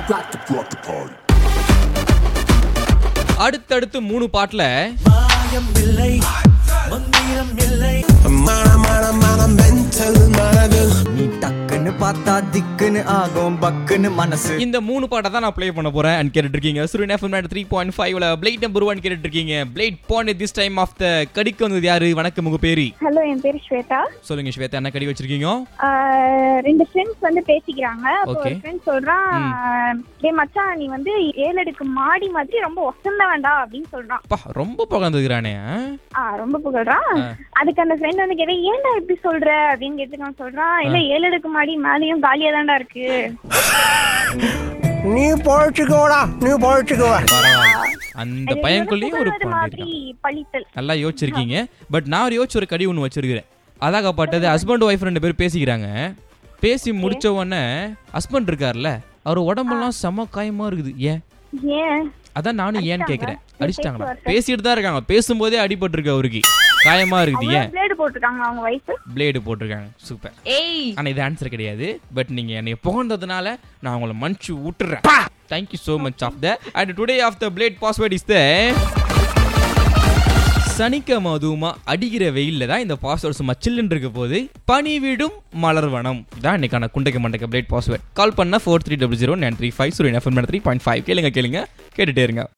back to rock the party. அடுத்தடுத்து மூணு பாட்டுல மாயம் இல்லை மந்திரம் இல்லை நீ டக்குன்னு பார்த்தா திக்குன்னு ஆகும் பக்குன்னு மனசு இந்த மூணு பாட்டை தான் நான் ப்ளே பண்ண போறேன் அண்ட் கேட்டுட்டு இருக்கீங்க சுரின் எஃப்எம் த்ரீ பாயிண்ட் ஃபைவ்ல பிளேட் நம்பர் ஒன் கேட்டுட்டு இருக்கீங்க played point this time of the கடிக்கு வந்தது யாரு வணக்கம் உங்க பேரு ஹலோ என் பேர் ஸ்வேதா சொல்லுங்க ஸ்வேதா என்ன கடி வச்சிருக்கீங்க ஆஹ் ரெண்டு ஃப்ரெண்ட்ஸ் வந்து பேசிக்கிறாங்க அப்போ Okay. ஒரு ஃப்ரெண்ட் சொல்றான் டே மச்சான் நீ வந்து ஏழடுக்கு மாடி மாதிரி ரொம்ப ஒசந்த வேண்டாம் அப்படின்னு சொல்றான் அப்பா ரொம்ப பகந்துக்கிறானே ஆ ரொம்ப புகழ்றான் அதுக்கு அந்த ஃப்ரெண்ட் வந்து கேட்டேன் ஏன்டா இப்படி சொல்ற அப்படின்னு கேட்டுக்கான் சொல்றான் இல்ல ஏழடுக்கு மாடி மேலேயும் காலியா தான்டா இருக்கு நீ பொழைச்சுக்கோடா நீ பொழைச்சுக்கோ அந்த அது பையன்குள்ளேயும் ஒரு புகழ்வது பாயிண்ட் மாதிரி இருக்கான் பழித்தல் நல்லா யோசிச்சிருக்கீங்க பட் நான் ஒரு யோசிச்சு ஒரு கடி ஒன்று வச்சிருக்கிறேன் அதாகப்பட்டது ஹஸ்பண்ட் ஒய்ஃப் ரெண்டு பேரும் பேசிக்கிறாங்க பேசி முடிச்ச உடனே ஹஸ்பண்ட் இருக்கார்ல அவர் உடம்பெல்லாம் செம காயமா இருக்குது ஏன் ஏன் அதான் நானும் ஏன்னு கேக்குறேன் அடிச்சிட்டாங்க. அடிச்சிட்டாங்களா பேச்சுவார்த்தை. பேசிட்டு தான் இருக்காங்க பேசும்போதே அடிபட்டிருக்கு அவருக்கு காயமா இருக்குது ஏன் பிளேடு போட்டிருக்காங்க அவங்க வயசு பிளேடு போட்டிருக்காங்க சூப்பர் ஆனா இது ஆன்சர் கிடையாது பட் நீங்க என்னை புகழ்ந்ததுனால நான் உங்களை மன்னிச்சு விட்டுறேன் thank you so much of the and today of the played password is the சனிக்கிழமை அதுவுமா அடிக்கிற வெயில்ல தான் இந்த பாஸ்வேர்ட் சும்மா சில்லுன்னு இருக்க போது பனி விடும் மலர்வனம் தான் இன்னைக்கான குண்டைக்கு மண்டைக்கு பிளேட் பாஸ்வேர்ட் கால் பண்ண four three double zero nine three five Suryan FM three point five கேளுங்க கேளுங்க கேட்டுட்டே இருங்க